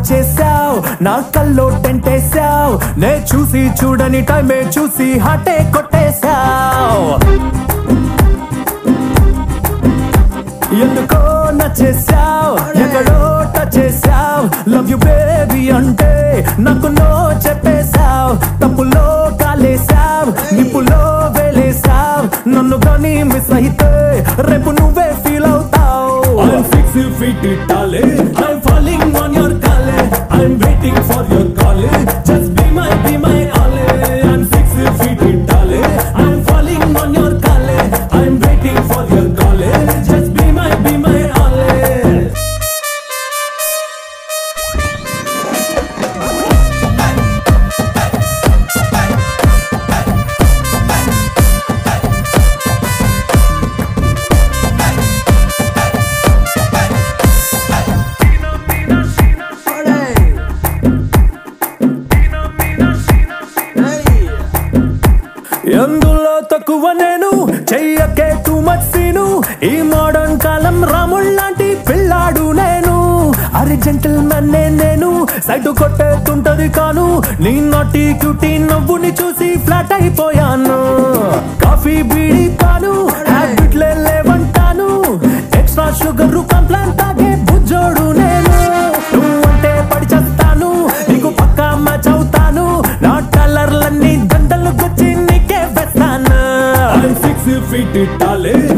చేసావ్ నా కల్లో టెంటేసావ్ నే చూసి చూడని టైమే చూసి హాటే కొట్టేశావ్ ఎందుకో నచ్చేసావ్ ఎక్కడో టచ్ చేసావ్ లవ్ యు బేబీ అంటే నాకు నో చెప్పేశావ్ తప్పులో కాలేసావ్ నిప్పులో వేలేసావ్ నన్ను కానీ మిస్ అయితే రేపు నువ్వే ఫీల్ అవుతావ్ I'm six feet tall I'm falling on your call I'm waiting for your call just be my be my all I'm six feet tall I'm falling on your call I'm waiting for your call just be my be my all ఎందులో తక్కువ నేను చెయ్యకే too much scene ఈ modern కాలం రాముళ్ళంటి పిల్లాడు నేను అరి జెంటిల్మెన్ నేను సైడ్ కొట్టేస్తుంటది కాను నీ నాటి క్యూటీ నవ్వుని చూసి ఫ్లాట్ అయిపోయాను కాఫీ బీడి పాను హ్యాబిట్లే లేవంటాను ఎక్స్ట్రా షుగర్ కంప్లైంట్ తాగే బుజ్జోడు నేను నువ్వంటే పడి చేస్తాను నీకు పక్కా మ్యాచ్ అవుతాను నా కలర్లన్నీ దండలు గుచ్చి నీకే వేస్తాను సిక్స్ ఫీట్ టాలే